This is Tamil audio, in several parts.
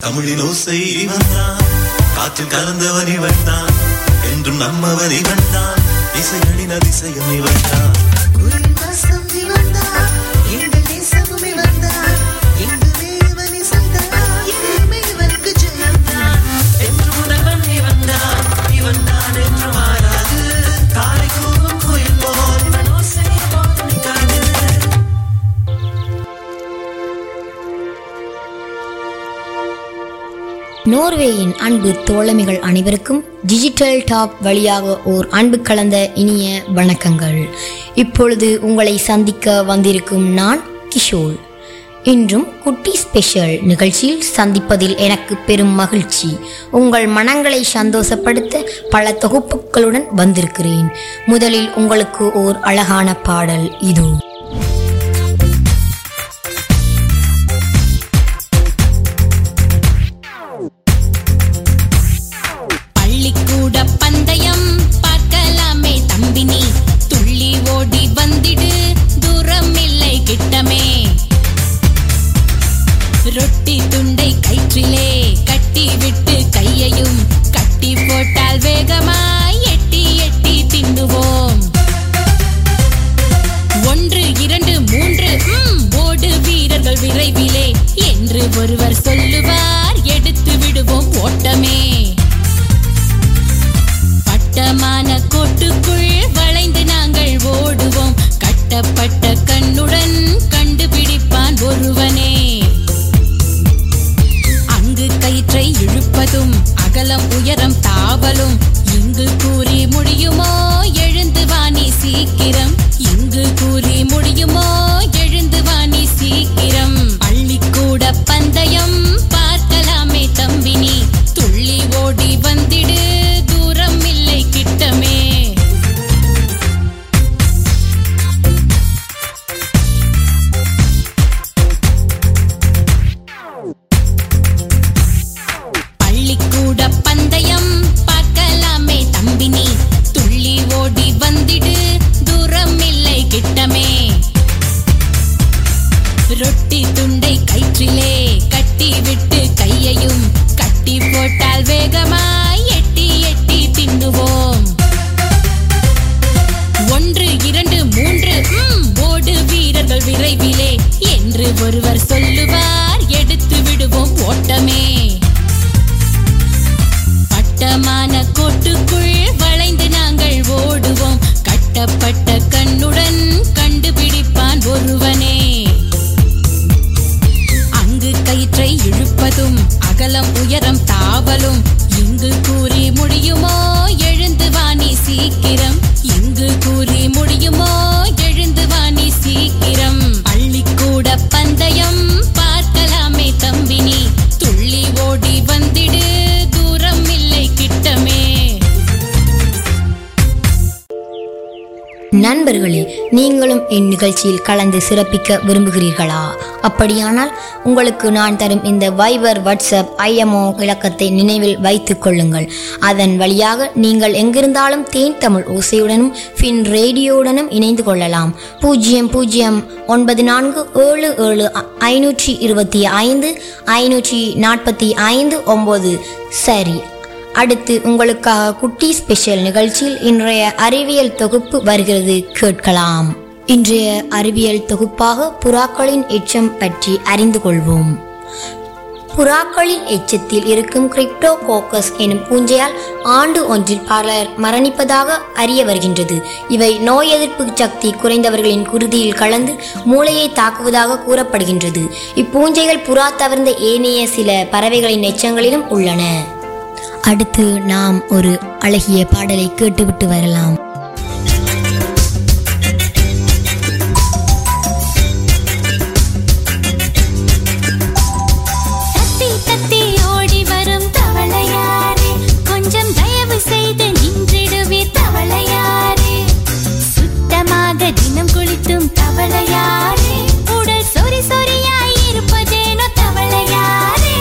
தமிழின் ஓசை இவன்தான் காற்றில் கலந்தவன் இவன்தான் என்றும் நம்மவன் இவன்தான் இசைகளின் அதிசயம் இவன்தான் நோர்வேயின் அன்பு தோழமைகள் அனைவருக்கும் டிஜிட்டல் டாப் வழியாக ஓர் அன்பு கலந்த இனிய வணக்கங்கள் இப்பொழுது உங்களை சந்திக்க வந்திருக்கும் நான் கிஷோர் இன்றும் குட்டி ஸ்பெஷல் நிகழ்ச்சியில் சந்திப்பதில் எனக்கு பெரும் மகிழ்ச்சி உங்கள் மனங்களை சந்தோஷப்படுத்த பல தொகுப்புகளுடன் வந்திருக்கிறேன் முதலில் உங்களுக்கு ஓர் அழகான பாடல் இதோ பள்ளிக்கூட பந்தயம் பார்க்கலாமே தம்பி நீ துள்ளி ஓடி வந்திடு தூரம் இல்லை கிட்டமே ரொட்டி துண்டை கயிற்றிலே கட்டி விட்டு கையையும் கட்டி போட்டால் வேகமாய் எட்டி எட்டி தின்னுவோம் ஒன்று இரண்டு மூன்று ம், ஓடு வீரர்கள் விரைவிலே என்று ஒருவர் சொல்லுவார் எடுத்து விடுவோம் ஓட்டமே வட்டமான கோட்டுக்குள் வளைந்து நாங்கள் ஓடுவோம் கட்டப்பட்ட கண்ணுடன் கண்டுபிடிப்பான் ஒருவனே அங்கு கயிற்றை இழுப்பதும் அகலம் உயரம் தாவலும் இங்கு கூறி முடியுமோ எழுந்து வாணி சீக்கிரம் இங்கு கூறி முடியுமோ எழுந்து வாணி சீக்கிரம் பள்ளிக்கூட பந்தயம் பார்க்கலாமே தம்பினி துள்ளி ஓடி வந்திடு தூரம் இல்லை கிட்டமே பள்ளிக்கூட பந்தயம் பார்க்கலாமே தம்பினி துள்ளி ஓடி வந்திடு தூரம் இல்லை கிட்டமே ரொட்டி துண்டை கயிற்றிலே கட்டி விட்டு கையையும் கட்டி போட்டால் வேகமாய் எட்டி எட்டி தின்னுவோம் ஒன்று இரண்டு மூன்று ம், ஓடு வீரர்கள் விரைவிலே என்று ஒருவர் சொல்லுவார் எடுத்து விடுவோம் ஓட்டமே வட்டமான கோட்டுக்குள் வளைந்து நாங்கள் ஓடுவோம் கட்டப்பட்ட கண்ணுடன் கண்டுபிடிப்பான் ஒருவனே அங்கு கயிற்றை இழுப்பதும் அகலம் உயரம் தாவலும் இங்கு கூறி முடியுமோ எழுந்து வாணி சீக்கிரம் இங்கு கூறி முடியுமோ எழுந்து வாணி சீக்கிரம் பள்ளிக்கூட பந்தயம் பார்க்கலாமே தம்பினி துள்ளி ஓடி வந்திடு தூரம் இல்லை கிட்டமே நண்பர்களே நீங்களும் என் நிகழ்ச்சியில் கலந்து சிறப்பிக்க விரும்புகிறீர்களா அப்படியானால் உங்களுக்கு நான் தரும் இந்த வைபர் வாட்ஸ்அப் ஐஎம்ஓ இலக்கத்தை நினைவில் வைத்துக் கொள்ளுங்கள் அதன் வழியாக நீங்கள் எங்கிருந்தாலும் தேன் தமிழ் ஓசையுடனும் ஃபின் ரேடியோவுடனும் இணைந்து கொள்ளலாம் பூஜ்ஜியம் பூஜ்ஜியம் ஒன்பது நான்கு ஏழு ஏழு ஐநூற்றி இருபத்தி ஐந்து ஐநூற்றி நாற்பத்தி ஐந்து ஒம்பது சரி அடுத்து உங்களுக்காக குட்டி ஸ்பெஷல் நிகழ்ச்சியில் இன்றைய அறிவியல் தொகுப்பு வருகிறது கேட்கலாம் இன்றைய அறிவியல் தொகுப்பாக புறாக்களின் எச்சம் பற்றி அறிந்து கொள்வோம் புறாக்களின் எச்சத்தில் இருக்கும் கிரிப்டோகோக்கஸ் எனும் பூஞ்சையால் ஆண்டு ஒன்றில் பலர் மரணிப்பதாக அறிய வருகின்றது இவை நோய் எதிர்ப்பு சக்தி குறைந்தவர்களின் குருதியில் கலந்து மூளையை தாக்குவதாக கூறப்படுகின்றது இப்பூஞ்சைகள் புறா தவிர்ந்த ஏனைய சில பறவைகளின் எச்சங்களிலும் உள்ளன அடுத்து நாம் ஒரு அழகிய பாடலை கேட்டுவிட்டு வரலாம் தத்தி தத்தி ஓடி வரும் தவளையாரே கொஞ்சம் தயவு செய்து நின்றிடுவே தவளையாரே சுத்தமாக தினம் குளித்தும் தவளையாரே உடல் சொறி சொறியாய் இருப்பதேனோ தவளையாரே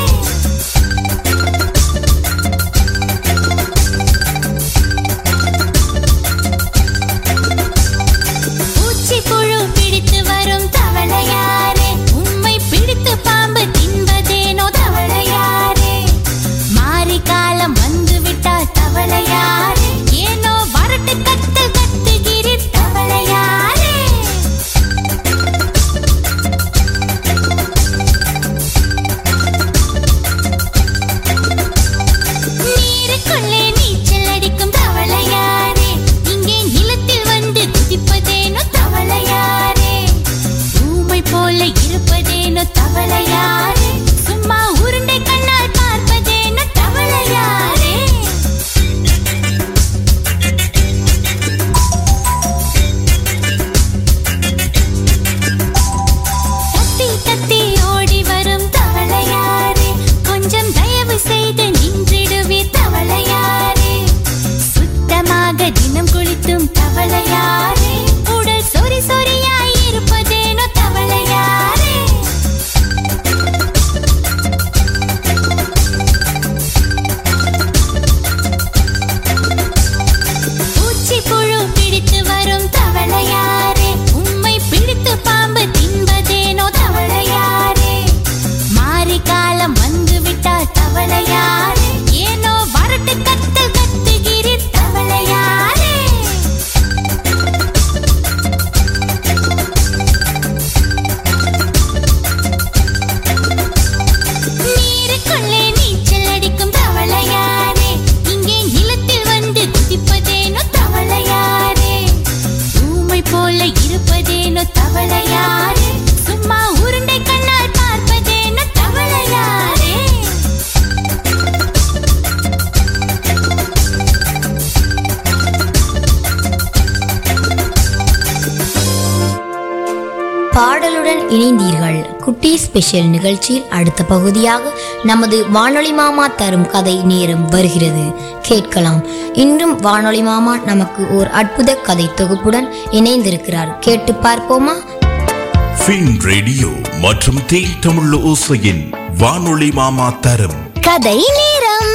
எங்களுடன் இணைந்தீர்கள் குட்டி ஸ்பெஷல் நிகழ்ச்சியில் அடுத்த பகுதியாக நமது வானொலி மாமா தரும் கதை நேரம் வருகிறது கேட்கலாம் இன்றும் வானொலி மாமா நமக்கு ஓர் அற்புத கதை தொகுப்புடன் இணைந்திருக்கிறார் கேட்டு பார்ப்போமா ஃபின் ரேடியோ மற்றும் தேன் தமிழ் ஓசையின் வானொலி மாமா தரும் கதை நேரம்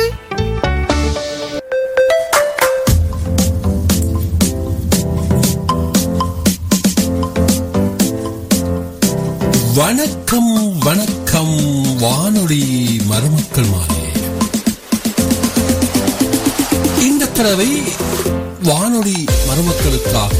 வணக்கம் வணக்கம் வானொலி மருமக்கள் மாறே இந்த தடவை வானொலி மருமக்களுக்காக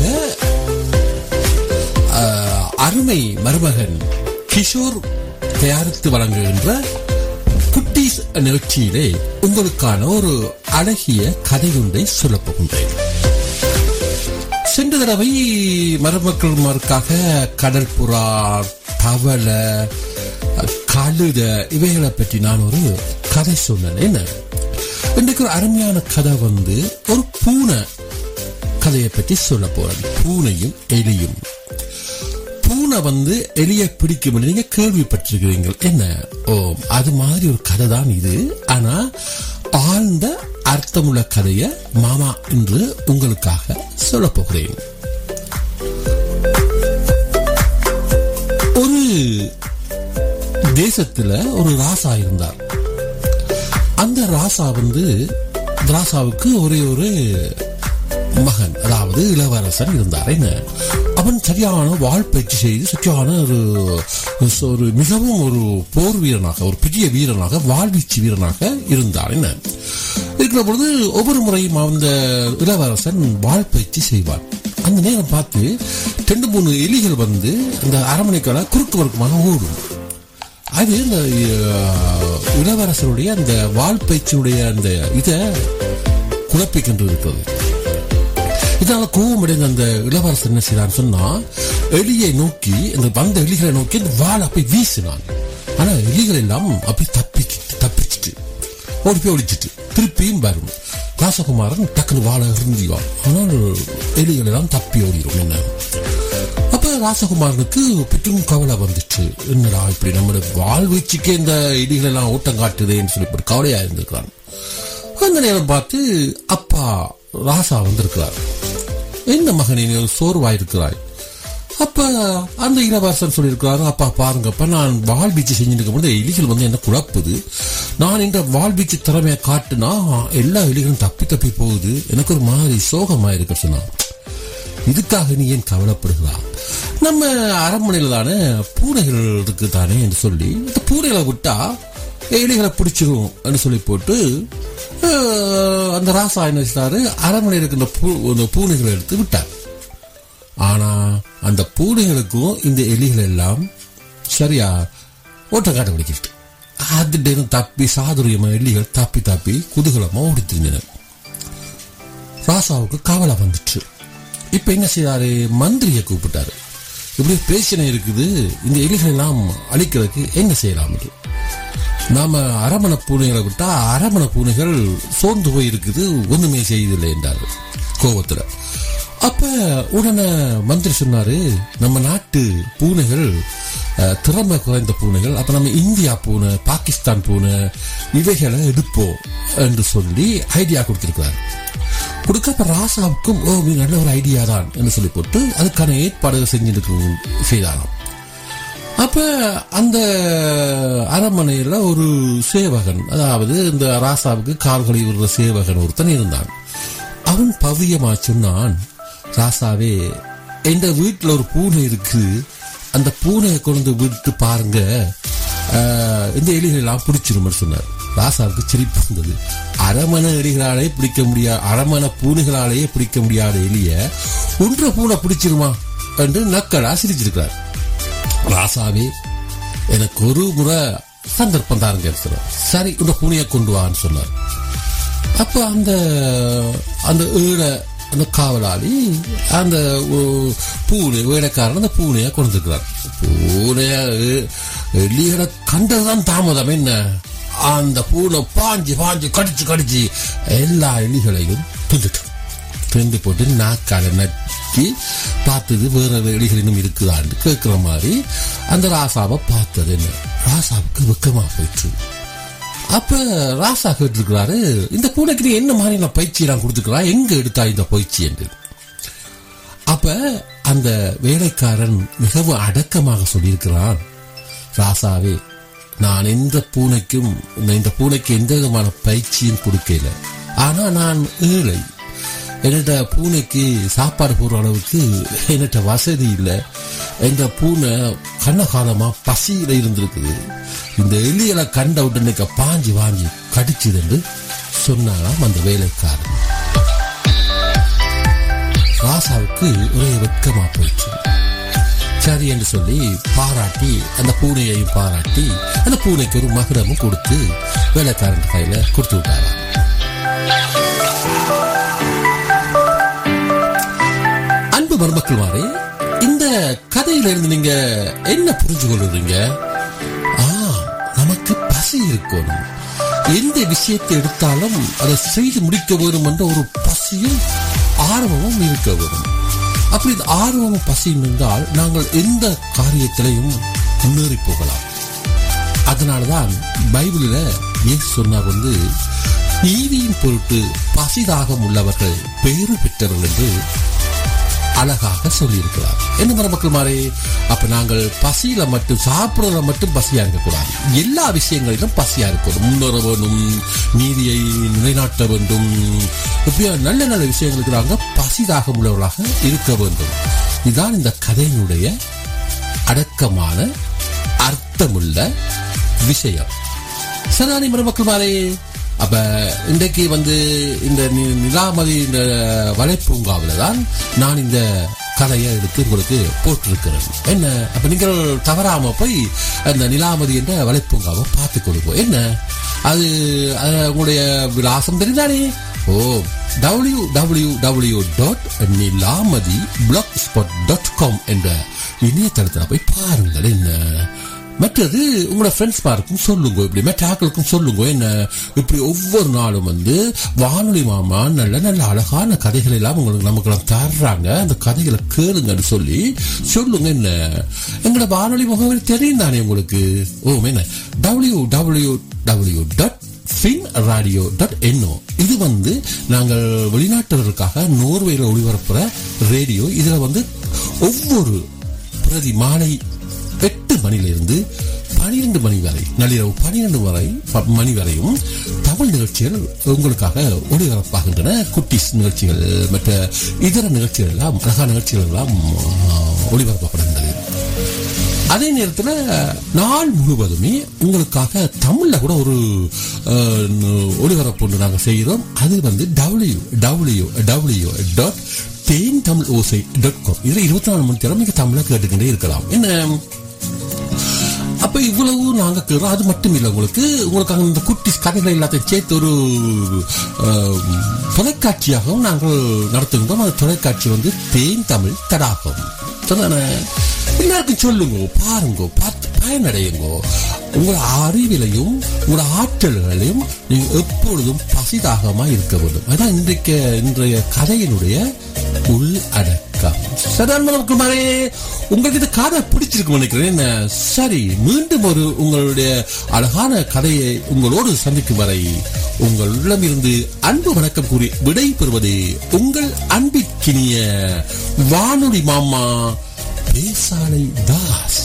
ஆஹ், அருமை மருமகன் கிஷோர் தயாரித்து வழங்குகின்ற குட்டீஸ் நிகழ்ச்சியிலே உங்களுக்கான ஒரு அழகிய கதை ஒன்றை சொல்லப் போகின்றேன் சென்ற தடவை மருமக்களுமாருக்காக கடல் புறா தவளை கழுத இவைகளை பற்றி நான் ஒரு கதை சொன்னேன் என்ன இன்றைக்கு ஒரு அருமையான கதை வந்து ஒரு பூனை கதையை பற்றி சொல்ல போறேன் பூனையும் எலியும் பூனை வந்து எலியை பிடிக்கும் என்று நீங்க கேள்விப்பட்டிருக்கிறீர்கள் என்ன ஓ அது மாதிரி ஒரு கதை தான் இது ஆனா ஆழ்ந்த அர்த்தமுள்ள கதையை மாமா என்று உங்களுக்காக சொல்ல போகிறேன் ஒரு தேசத்துல ஒரு ராசா இருந்தார் அந்த ராசா வந்து ராசாவுக்கு ஒரே ஒரு மகன் அதாவது இளவரசன் இருந்தார் என்ன அவன் சரியான வாழ்பயிற்சி செய்து சரியான ஒரு ஒரு மிகவும் ஒரு போர் வீரனாக ஒரு பெரிய வீரனாக வாழ்வீச்சு வீரனாக இருந்தார் என்ன இருக்கிற பொழுது ஒவ்வொரு முறையும் அந்த இளவரசன் வாழ்பயிற்சி செய்வார் அந்த நேரம் பார்த்து ரெண்டு மூணு எலிகள் வந்து அந்த அரண்மனைக்கான குறுக்கு வர்க்கமாக ஓடும் அது இந்த அஹ், இளவரசருடைய அந்த வாழ்பயிற்சியுடைய அந்த இதை குழப்பிக்கின்று இருக்கிறது இதனால கோபமடைந்த அந்த இளவரசர் என்ன செய்யறான்னு சொன்னா எலியை நோக்கி அந்த வந்த எலிகளை நோக்கி அந்த வாழை அப்படி வீசினான் ஆனா எலிகள் எல்லாம் அப்படி தப்பிச்சிட்டு தப்பிச்சிட்டு ஓடி போய் ஒழிச்சிட்டு திருப்பியும் வரும் ராசகுமாரன் டக்குனு வாழை இருந்திவான் ஆனால் எலிகள் எல்லாம் தப்பி ஓடிடும் என்ன அப்ப ராசகுமாரனுக்கு பெற்றும் கவலை வந்துச்சு என்னடா இப்படி நம்மளோட வாழ்வீச்சுக்கே இந்த இடிகள் எல்லாம் ஓட்டம் காட்டுதேன்னு சொல்லி ஒரு கவலையா இருந்திருக்கான் அந்த நேரம் பார்த்து அப்பா ராசா வந்திருக்கிறார் என்ன மகனே நீ சோர்வாயிருக்கிறாய் அப்ப அந்த இளவரசன் சொல்லியிருக்கிறாரு அப்பா பாருங்கப்பா நான் வால் பீச்சு செஞ்சுட்டு போது எலிகள் வந்து என்ன குழப்புது நான் இந்த வால் பீச்சு திறமையை காட்டுனா எல்லா எலிகளும் தப்பி தப்பி போகுது எனக்கு ஒரு மாதிரி சோகமா இருக்கு சொன்னான் இதுக்காக நீ ஏன் கவலைப்படுகிறா நம்ம அரண்மனையில தானே பூனைகள் இருக்கு தானே என்று சொல்லி இந்த பூனைகளை விட்டா எலிகளை பிடிச்சிரும் என்று சொல்லி போட்டு அஹ், அந்த ராசா என்ன செய்தாரு அரண்மனையில் இருக்கின்ற பூ- அந்த பூனைகளை எடுத்து விட்டார் ஆனா அந்த பூனைகளுக்கும் இந்த எலிகள் எல்லாம் சரியா ஓட்டம் காட்ட பிடிச்சிட்டு அதுட்டு தப்பி சாதுரியமா எலிகள் தப்பி தப்பி குதூகலமா ஓடி திரிஞ்சன ராசாவுக்கு கவலை வந்துச்சு இப்ப என்ன செய்தாரு மந்திரியை கூப்பிட்டாரு இப்படி பிரச்சனை இருக்குது இந்த எலிகள் எல்லாம் அழிக்கிறதுக்கு என்ன செய்யலாம் என்று. நாம அரமண பூனைகளை விட்டா அரமண பூனைகள் சோர்ந்து போய் இருக்குது ஒண்ணுமே செய்யதில்லை என்றாரு கோபத்துல அப்ப உடனே மந்திரி சொன்னாரு நம்ம நாட்டு பூனைகள் அஹ், திறமை குறைந்த பூனைகள் அப்ப நம்ம இந்தியா பூனை பாகிஸ்தான் பூனை இவைகளை எடுப்போம் என்று சொல்லி ஐடியா கொடுத்திருக்கிறார் கொடுக்க அப்ப ராசாவுக்கும் ஓ இது நல்ல ஒரு ஐடியா தான் என்று சொல்லி போட்டு அதுக்கான ஏற்பாடுகள் செஞ்சிருக்கு செய்தாராம் அப்ப அந்த அரண்மனையில ஒரு சேவகன் அதாவது இந்த ராசாவுக்கு கால் கழுவி விடுற சேவகன் ஒருத்தன் இருந்தான் அவன் பவியமா சொன்னான் ராசாவே எந்த வீட்டுல ஒரு பூனை இருக்கு அந்த பூனையை கொண்டு விட்டு பாருங்க ஆஹ், இந்த எலிகள் எல்லாம் பிடிச்சிருமென்னு சொன்னார் ராசாவுக்கு சிரிப்பு வந்தது அரமண எலிகளாலே பிடிக்க முடியாது அரமண பூனைகளாலேயே பிடிக்க முடியாத எலிய ஒன்ற பூனை பிடிச்சிருமா என்று நக்கலா சிரிச்சிருக்கிறார் ராசாவே எனக்கு ஒரு முறை சந்தர்ப்பம் தாருங்க சொன்னார் சரி இந்த பூனையை கொண்டு வான்னு சொன்னார் அப்ப அந்த அந்த ஏழை அந்த காவலாளி அந்த ஒ- பூனை வேலைக்காரன் அந்த பூனையை கொண்டிருக்கிறார் பூனைய எ- எலிகளை கண்டதுதான் தாமதம் என்ன அந்த பூனை பாஞ்சு பாஞ்சு கடிச்சு கடிச்சு எல்லா எலிகளையும் தின்னுட்டு திண்டு போட்டு நாக்கால நக்கி பார்த்தது வேற எலிகள் இன்னும் இருக்குதான்னு கேட்கிற மாதிரி அந்த ராசாவை பார்த்தது என்ன ராசாவுக்கு வெக்கமா போயிட்டு அப்ப ராசா கேட்டிருக்கிறாரு இந்த பூனைக்கு நீ என்ன மாதிரியான பயிற்சி எல்லாம் கொடுத்துக்கிறா எங்க எடுத்தா இந்த பயிற்சி என்று அப்ப அந்த வேலைக்காரன் மிகவும் அடக்கமாக சொல்லியிருக்கிறான் ராசாவே நான் எந்த பூனைக்கும் இந்த- இந்த பூனைக்கு எந்த விதமான பயிற்சியும் கொடுக்கல ஆனா நான் ஏழை என்னட்ட பூனைக்கு சாப்பாடு போடுற அளவுக்கு என்னட்ட வசதி இல்லை எங்க பூனை கண்ணகாலமா பசியில இருந்திருக்குது இந்த எலியலை கண்ட உடனே பாஞ்சு வாங்கி கடிச்சுது என்று சொன்னாராம் அந்த வேலைக்காரன் ராசாவுக்கு ஒரே வெட்கமா போயிடுச்சு சரி என்று சொல்லி பாராட்டி அந்த பூனையையும் பாராட்டி அந்த பூனைக்கு ஒரு மகுடமும் கொடுத்து வேலைக்காரன் கையில கொடுத்து விட்டாராம் அன்பு மருமக்கள் மாறே இந்த கதையில இருந்து நீங்க என்ன புரிஞ்சு கொள்றீங்க ஆ நமக்கு பசி இருக்கணும் எந்த விஷயத்தை எடுத்தாலும் அதை செய்து முடிக்க வேண்டும் என்ற ஒரு பசியும் ஆர்வமும் இருக்க வேண்டும் அப்படி இந்த ஆர்வமும் பசியும் இருந்தால் நாங்கள் எந்த காரியத்திலையும் முன்னேறி போகலாம் அதனாலதான் பைபிளில் இயேசு சொன்னார் வந்து நீதியின் பொருட்டு பசிதாகம் உள்ளவர்கள் பேறு பெற்றவர்கள் என்று அழகாக சொல்லியிருக்கிறார் என்ன மரமக்கள் மாறே அப்ப நாங்கள் பசியில மட்டும் சாப்பிடுறதுல மட்டும் பசியா இருக்கக்கூடாது எல்லா விஷயங்களிலும் பசியா இருக்கணும் முன்னேற வேண்டும் நீதியை நிலைநாட்ட வேண்டும் இப்படியா நல்ல நல்ல விஷயங்களுக்கு நாங்கள் பசிதாக உள்ளவர்களாக இருக்க வேண்டும் இதுதான் இந்த கதையினுடைய அடக்கமான அர்த்தமுள்ள விஷயம் சதானி மருமக்கள் அப்ப இன்றைக்கு வந்து இந்த நி- நிலாமதி இந்த வலைப்பூங்காவில் தான் நான் இந்த கதையை எடுத்து உங்களுக்கு போட்டிருக்கிறேன் என்ன அப்ப நீங்கள் தவறாம போய் அந்த நிலாமதி என்ற வலைப்பூங்காவை பார்த்து கொடுப்போம் என்ன அது அது உங்களுடைய விலாசம் தெரிந்தானே ஓ W W W dot Nilamathi Blogspot dot com என்ற இணையதளத்தில் போய் பாருங்கள் என்ன மற்றது உங்களோட ஃப்ரெண்ட்ஸ் பார்க்கும் சொல்லுங்க இப்படி மற்ற ஆக்களுக்கும் சொல்லுங்க என்ன இப்படி ஒவ்வொரு நாளும் வந்து வானொலி மாமா நல்ல நல்ல அழகான கதைகள் எல்லாம் உங்களுக்கு நமக்கு எல்லாம் தர்றாங்க அந்த கதைகளை கேளுங்கன்னு சொல்லி சொல்லுங்க என்ன எங்களோட வானொலி முகவரி தெரியும் தானே உங்களுக்கு ஓ என்ன W W W dot fin radio dot என்னோ இது வந்து நாங்கள் வெளிநாட்டவர்களுக்காக நோர்வேல ஒளிபரப்புற ரேடியோ இதுல வந்து ஒவ்வொரு பிரதி மாலை எட்டு மணிலிருந்து பனிரெண்டு மணி வரை நள்ளிரவு பனிரெண்டு வரை ப- மணி வரையும் தமிழ் நிகழ்ச்சிகள் உங்களுக்காக ஒளிபரப்பாகின்றன குட்டிஸ் நிகழ்ச்சிகள் மற்ற இதர நிகழ்ச்சிகள் எல்லாம் அழகான நிகழ்ச்சிகள் எல்லாம் ஆ, ஒளிபரப்பப்படுகின்றது அதே நேரத்தில் நாள் முழுவதுமே உங்களுக்காக தமிழ்ல கூட ஒரு அஹ், ஒளிபரப்பு ஒன்று நாங்கள் செய்கிறோம் அது வந்து W W W dot Then Tamil Osai dot com இதில் இருபத்தி நாலு மணி நேரம் நீங்க தமிழை கேட்டுக்கிட்டே இருக்கலாம் என்ன அப்ப இவ்வளவு நாங்க கேறோம் அது மட்டும் இல்லை உங்களுக்கு உங்களுக்கு அந்த குட்டி கதைகள் எல்லாத்தையும் சேர்த்து ஒரு அஹ், தொலைக்காட்சியாகவும் நாங்கள் நடத்துகின்றோம் அந்த தொலைக்காட்சி வந்து தேன் தமிழ் தடாகம் சொன்னானே எல்லாருக்கும் சொல்லுங்க பாருங்க பார்த்து பயனடையுங்க உங்களோட அறிவிலையும் உங்களோட ஆற்றல்களையும் நீங்க எப்பொழுதும் பசிதாகமா இருக்க வேண்டும் அதான் இன்றைக்கு இன்றைய கதையினுடைய உள் அடக்கம் சதாரண குமாரே உங்களுக்கு இந்த கதை பிடிச்சிருக்கு நினைக்கிறேன் என்ன சரி மீண்டும் ஒரு உங்களுடைய அழகான கதையை உங்களோடு சந்திக்கும் வரை உங்கள் உள்ளமிருந்து அன்பு வணக்கம் கூறி விடை பெறுவது உங்கள் அன்பிற்கினிய வானொலி மாமா பேசாலை தாஸ்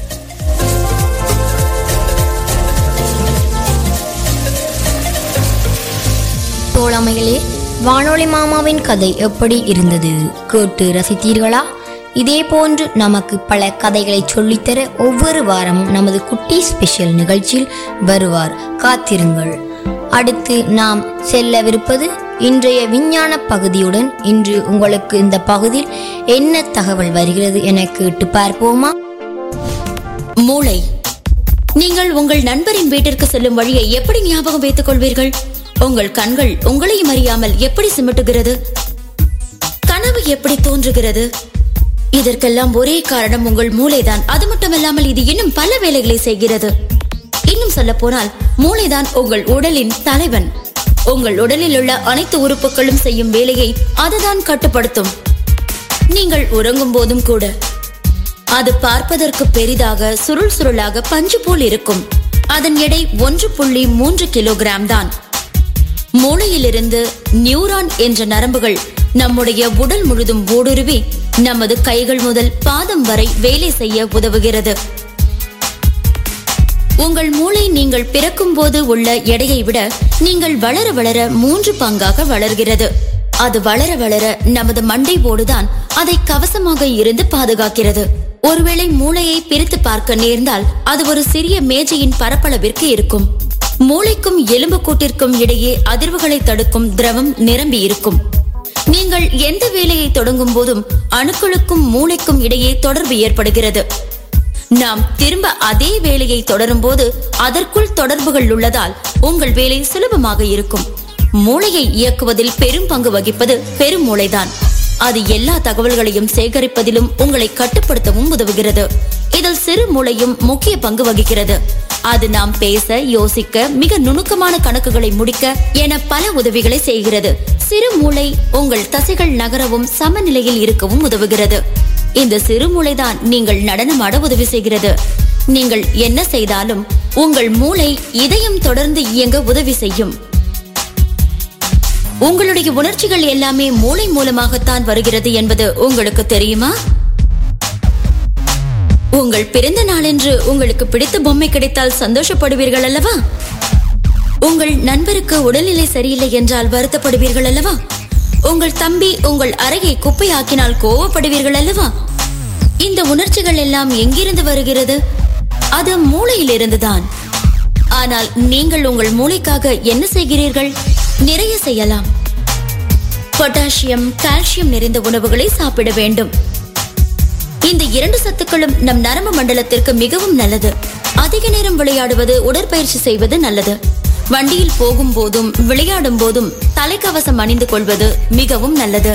தோழமைகளே வானொலி மாமாவின் கதை எப்படி இருந்தது கேட்டு ரசித்தீர்களா இதே போன்று நமக்கு பல கதைகளை சொல்லித்தர ஒவ்வொரு வாரமும் நமது குட்டி ஸ்பெஷல் நிகழ்ச்சியில் வருவார் காத்திருங்கள் அடுத்து நாம் செல்லவிருப்பது இன்றைய விஞ்ஞான பகுதியுடன் இன்று உங்களுக்கு இந்த பகுதியில் என்ன தகவல் வருகிறது என கேட்டு பார்ப்போமா மூளை நீங்கள் உங்கள் நண்பரின் வீட்டிற்கு செல்லும் வழியை எப்படி ஞாபகம் வைத்துக் கொள்வீர்கள் உங்கள் கண்கள் உங்களையும் அறியாமல் எப்படி சிமிட்டுகிறது கனவு எப்படி தோன்றுகிறது இதற்கெல்லாம் ஒரே காரணம் உங்கள் மூளைதான் அது மட்டுமல்லாமல் இது இன்னும் பல வேலைகளை செய்கிறது இன்னும் சொல்ல போனால் மூளைதான் உங்கள் உடலின் தலைவன் உங்கள் உடலில் உள்ள அனைத்து உறுப்புகளும் செய்யும் வேலையை அதுதான் கட்டுப்படுத்தும் நீங்கள் உறங்கும் போதும் கூட அது பார்ப்பதற்கு பெரிதாக சுருள் சுருளாக பஞ்சு போல் இருக்கும் அதன் எடை ஒன்று புள்ளி மூன்று கிலோகிராம் தான் மூளையிலிருந்து நியூரான் என்ற நரம்புகள் நம்முடைய உடல் முழுதும் ஊடுருவி நமது கைகள் முதல் பாதம் வரை வேலை செய்ய உதவுகிறது உங்கள் மூளை நீங்கள் பிறக்கும் போது உள்ள எடையை விட நீங்கள் வளர வளர மூன்று பங்காக வளர்கிறது அது வளர வளர நமது மண்டை ஓடுதான் அதை கவசமாக இருந்து பாதுகாக்கிறது ஒருவேளை மூளையை பிரித்து பார்க்க நேர்ந்தால் அது ஒரு சிறிய மேஜையின் பரப்பளவிற்கு இருக்கும் மூளைக்கும் எலும்புக்கூட்டிற்கும் இடையே அதிர்வுகளை தடுக்கும் திரவம் நிரம்பி இருக்கும் நீங்கள் எந்த வேலையை தொடங்கும் போதும் அணுக்களுக்கும் மூளைக்கும் இடையே தொடர்பு ஏற்படுகிறது நாம் திரும்ப அதே வேலையை தொடரும் போது அதற்குள் தொடர்புகள் உள்ளதால் உங்கள் வேலை சுலபமாக இருக்கும் மூளையை இயக்குவதில் பெரும் பங்கு வகிப்பது பெருமூளைதான் அது எல்லா தகவல்களையும் சேகரிப்பதிலும் உங்களை கட்டுப்படுத்தவும் உதவுகிறது இதில் சிறு மூளையும் முக்கிய பங்கு வகிக்கிறது அது நாம் பேச யோசிக்க மிக நுணுக்கமான கணக்குகளை முடிக்க என பல உதவிகளை செய்கிறது சிறு மூளை உங்கள் தசைகள் நகரவும் சமநிலையில் இருக்கவும் உதவுகிறது இந்த சிறு மூளைதான் நீங்கள் நடனமாட உதவி செய்கிறது நீங்கள் என்ன செய்தாலும் உங்கள் மூளை இதயம் தொடர்ந்து இயங்க உதவி செய்யும் உங்களுடைய உணர்ச்சிகள் எல்லாமே மூளை மூலமாகத்தான் வருகிறது என்பது உங்களுக்கு தெரியுமா உங்கள் பிறந்த நாளன்று உங்களுக்கு பிடித்த பொம்மை கிடைத்தால் சந்தோஷப்படுவீர்கள் அல்லவா உங்கள் நண்பருக்கு உடல்நிலை சரியில்லை என்றால் வருத்தப்படுவீர்கள் அல்லவா உங்கள் தம்பி உங்கள் அறையை குப்பையாக்கினால் கோவப்படுவீர்கள் அல்லவா இந்த உணர்ச்சிகள் எல்லாம் எங்கிருந்து வருகிறது அது மூளையில் இருந்துதான் ஆனால் நீங்கள் உங்கள் மூளைக்காக என்ன செய்கிறீர்கள் நிறைய செய்யலாம் பொட்டாசியம் கால்சியம் நிறைந்த உணவுகளை சாப்பிட வேண்டும் இந்த இரண்டு சத்துக்களும் நம் நரம்பு மண்டலத்திற்கு மிகவும் நல்லது அதிக நேரம் விளையாடுவது உடற்பயிற்சி செய்வது நல்லது வண்டியில் போகும் போதும் விளையாடும் போதும் தலைக்கவசம் அணிந்து கொள்வது மிகவும் நல்லது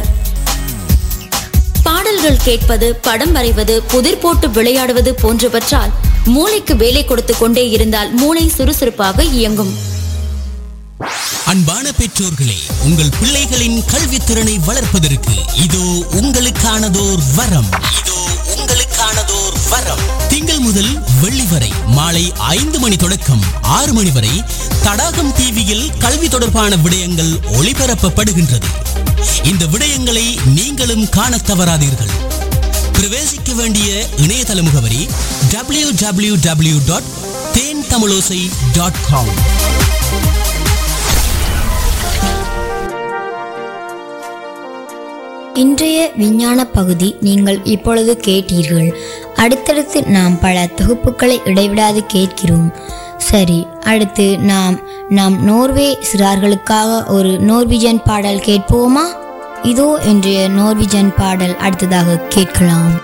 பாடல்கள் கேட்பது படம் வரைவது புதிர் போட்டு விளையாடுவது போன்றவற்றால் மூளைக்கு வேலை கொடுத்து கொண்டே இருந்தால் மூளை சுறுசுறுப்பாக இயங்கும் அன்பான பெற்றோர்களே உங்கள் பிள்ளைகளின் கல்வித்திறனை வளர்ப்பதற்கு இதோ உங்களுக்கானதோர் வரம் இதோ உங்களுக்கானதோர் வரம் திங்கள் முதல் வெள்ளி வரை மாலை ஐந்து மணி தொடக்கம் ஆறு மணி வரை தடாகம் டிவியில் கல்வி தொடர்பான விடயங்கள் ஒளிபரப்பப்படுகின்றது இந்த விடயங்களை நீங்களும் காணத் தவறாதீர்கள் பிரவேசிக்க வேண்டிய இணையதள முகவரி W W W dot Then Tamilosai dot com இன்றைய விஞ்ஞான பகுதி நீங்கள் இப்பொழுது கேட்டீர்கள் அடுத்தடுத்து நாம் பல தொகுப்புகளை இடைவிடாது கேட்கிறோம் சரி அடுத்து நாம் நாம் நோர்வே சிறார்களுக்காக ஒரு நோர்விஜன் பாடல் கேட்போமா இதோ இன்றைய நோர்விஜன் பாடல் அடுத்ததாக கேட்கலாம்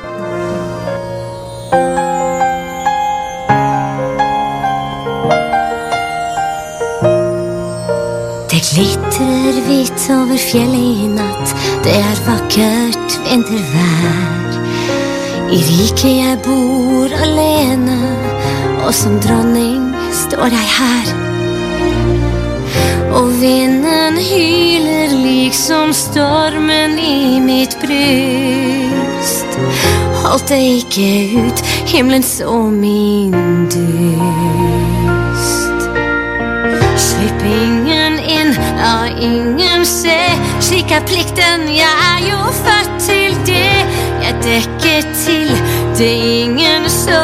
Det glitter vitt over fjellet i natt. Det er vakkert vintervær. I riket jeg bor alene, og som dronning står jeg her. Og vinden hyler liksom stormen i mitt bryst. Holdt det ikke ut, himmelen så min dyst. Slipp ingen inn, la ingen se. Slik er plikten, jeg er jo født til det. Jeg dekker til det ingen så.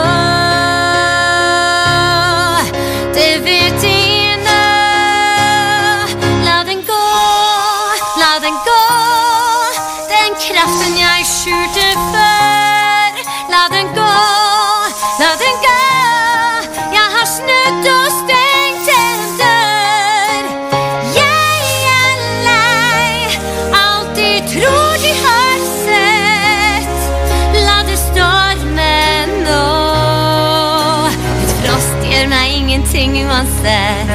Det vet ingen nå. La den gå, la den gå. Den kraften jeg skjulte før. La den gå, la den gå. Jeg har snudd og stengt en dør. Jeg er lei, alltid tror de har sett. La det storme nå. Et frost gjør meg ingenting uansett.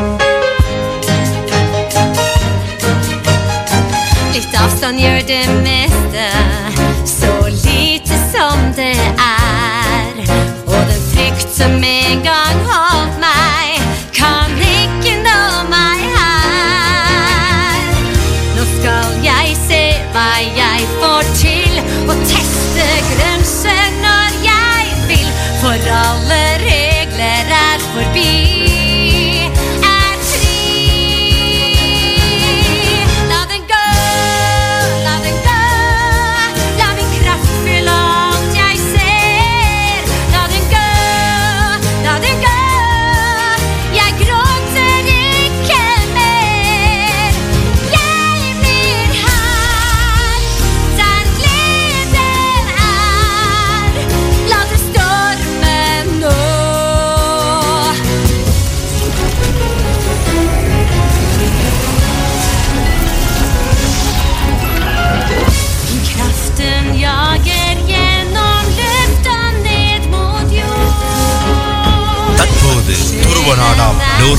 Litt avstand gjør det meste, så lite som det er. Og den frykt som en gang holdt meg, kan ikke nå meg her.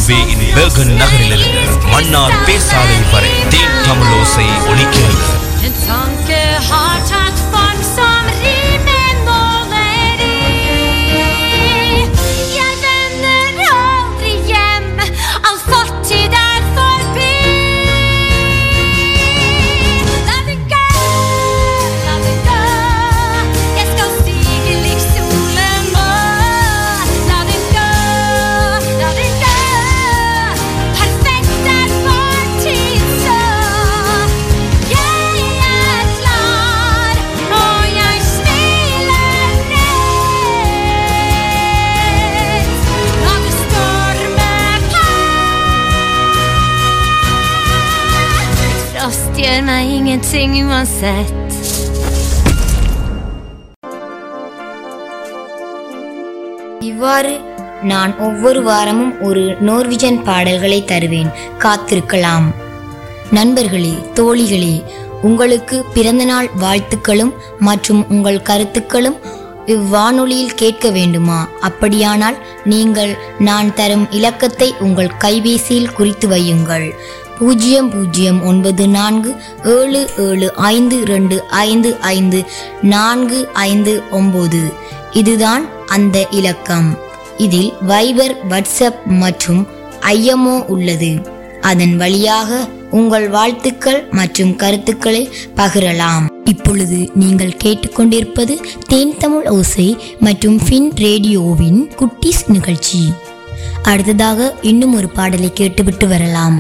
நார்வேயின் பெர்கன் நகரிலிருந்து மன்னார் பேசாலை வரை தேன் தமிழோசை ஒலிக்கிறது En tanke har tatt form som rimen måler i. Jeg vender aldri hjem, all fortid er forbi. La det gå, la det gå. Jeg skal stige lik solen nå. La det gå, la det gå. Perfekt er fortid så. Jeg er klar, og jeg smiler rett. La det storme på. Frost gjør meg ingenting uansett. இவ்வாறு நான் ஒவ்வொரு வாரமும் ஒரு நோர்விஜன் பாடல்களை தருவேன் காத்திருக்கலாம் நண்பர்களே தோழிகளே உங்களுக்கு பிறந்தநாள் வாழ்த்துக்களும் மற்றும் உங்கள் கருத்துக்களும் இவ்வானொலியில் கேட்க வேண்டுமா அப்படியானால் நீங்கள் நான் தரும் இலக்கத்தை உங்கள் கைபேசியில் குறித்து வையுங்கள் பூஜ்ஜியம் பூஜ்ஜியம் ஒன்பது நான்கு ஏழு ஏழு ஐந்து ரெண்டு ஐந்து ஐந்து நான்கு ஐந்து ஒன்பது இதுதான் அந்த இலக்கம் இதில் வைபர் வாட்ஸ்அப் மற்றும் ஐஎம்ஓ உள்ளது அதன் வழியாக உங்கள் வாழ்த்துக்கள் மற்றும் கருத்துக்களை பகிரலாம் இப்பொழுது நீங்கள் கேட்டுக்கொண்டிருப்பது தேன் தமிழ் ஓசை மற்றும் ஃபின் ரேடியோவின் குட்டீஸ் நிகழ்ச்சி அடுத்ததாக இன்னும் ஒரு பாடலை கேட்டுவிட்டு வரலாம்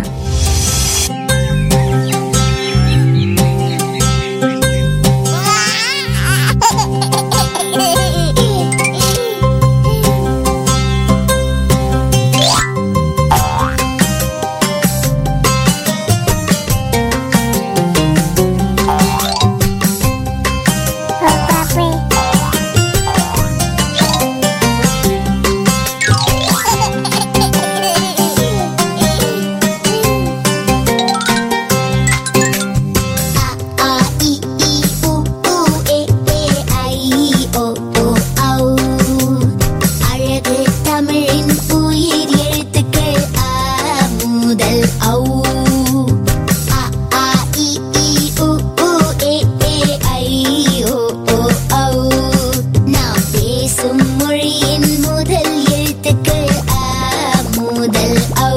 அழகு தமிழின் உயிர் எழுத்துக்கள் ஆ முதல் ஔ அ ஆ இ ஈ உ ஊ ஏ ஏ ஐ ஓ ஓ ஔ நாம் பேசும் மொழியின் முதல் எழுத்துக்கள் ஆ முதல் ஔ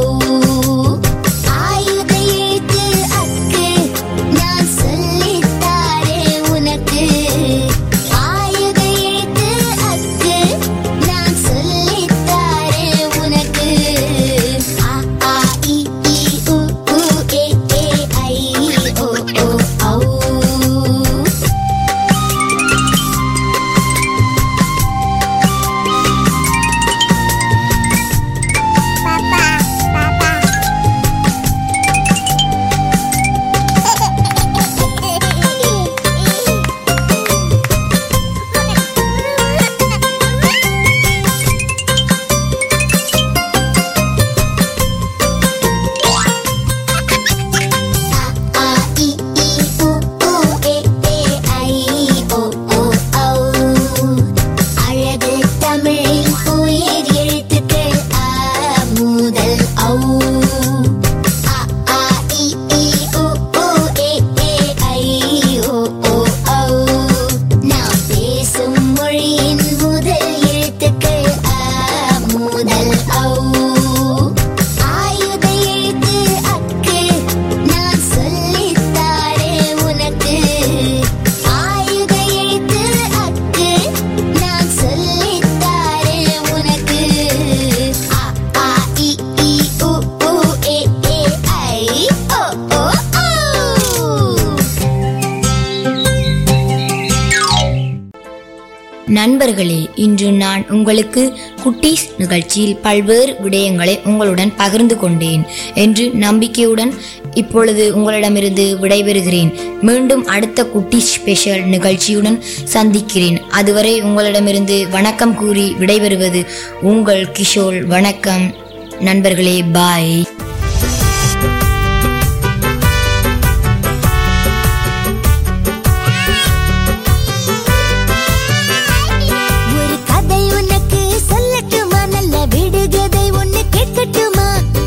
ஆயுத எழுத்து அக்கு நான் சொல்லித்தாரே உனக்கு ஆயுத எழுத்து அக்கு நான் சொல்லித்தாரே உனக்கு ஆ ஆ இ ஈ உ ஊ ஏ ஏ ஐ ஓ ஓ ஔ ஆ இ ஈ உ ஊ ஏ ஏ ஐ ஓ ஓ ஔ அழகு தமிழின் உயிர் எழுத்துக்கள் ஆ முதல் ஔ அ ஆ இ ஈ உ ஊ ஏ ஏ ஐ ஓ ஓ ஔ நாம் பேசும் மொழியின் முதல் எழுத்துக்கள் ஆ முதல் ஔ ஆயுத எழுத்து அக்கு நான் சொல்லித்தாரே உனக்கு ஆயுத எழுத்து அக்கு நான் சொல்லித்தாரே உனக்கு ஆ ஆ இ ஈ உ ஊ ஏ ஏ ஐ ஓ ஓ ஓ நண்பர்களே இன்று நான் உங்களுக்கு குட்டீஸ் நிகழ்ச்சியில் பல்வேறு விடயங்களை உங்களுடன் பகிர்ந்து கொண்டேன் என்று நம்பிக்கையுடன் இப்பொழுது உங்களிடமிருந்து விடைபெறுகிறேன் மீண்டும் அடுத்த குட்டீஸ் ஸ்பெஷல் நிகழ்ச்சியுடன் சந்திக்கிறேன் அதுவரை உங்களிடமிருந்து வணக்கம் கூறி விடைபெறுவது உங்கள் கிஷோர் வணக்கம் நண்பர்களே பாய் ஒரு கதை உனக்கு சொல்லட்டுமா நல்ல விடுகதை ஒண்ணு கேட்கட்டுமா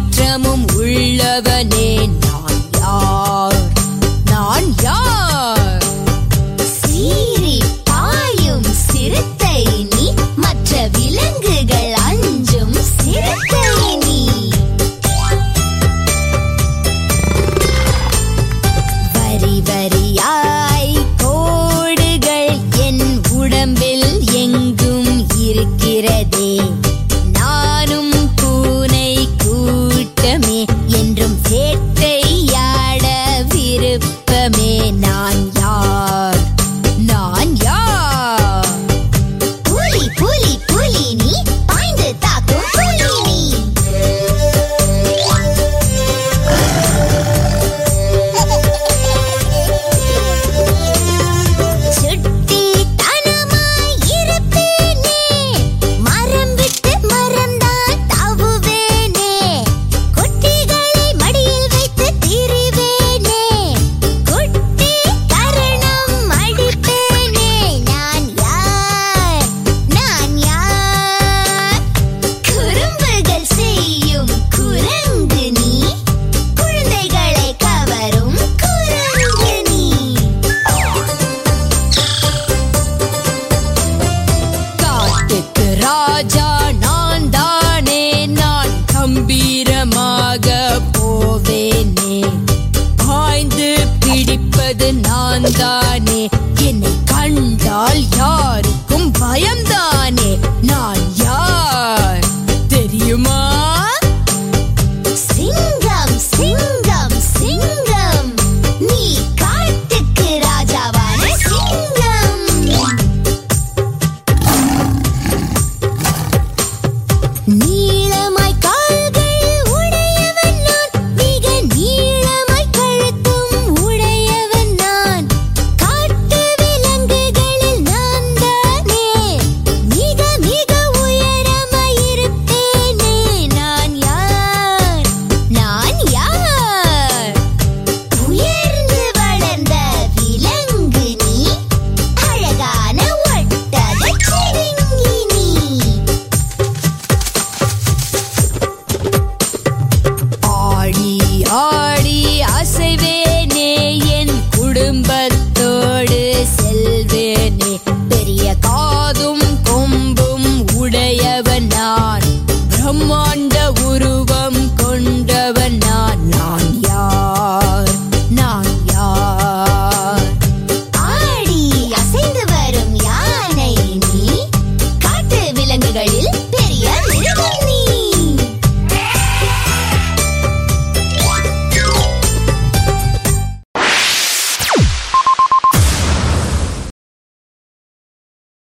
சீற்றமும் உள்ளவனே நான் யார் நான் யார் சீறி பாயும் சிறுத்தை நீ மற்ற விலங்குகள் அஞ்சும் சிறுத்தை நீ வரி வரியாய் கோடுகள் என் உடம்பில் எங்கும் இருக்கிறதே நானும் பூனை கூட்டமே என்றும் வேட்டையாட விருப்பமே நான் யார் நான் யார் புலி புலி புலி நீ பாய்ந்து தாக்கும் புலி நீ சுட்டித்தனமாய் இருப்பேனே மரம் விட்டு மரம்தான் தாவுவேனே குட்டிகளை மடியில் வைத்து திரிவேனே குட்டி கரணம் அடிப்பேனே நான் யார் நான் யார் குறும்புகள் செய்யும் குரங்கு நீ குழந்தைகளை கவரும் குரங்கு நீ காட்டுக்கு ராஜா நான் தானே நான் கம்பீரமாக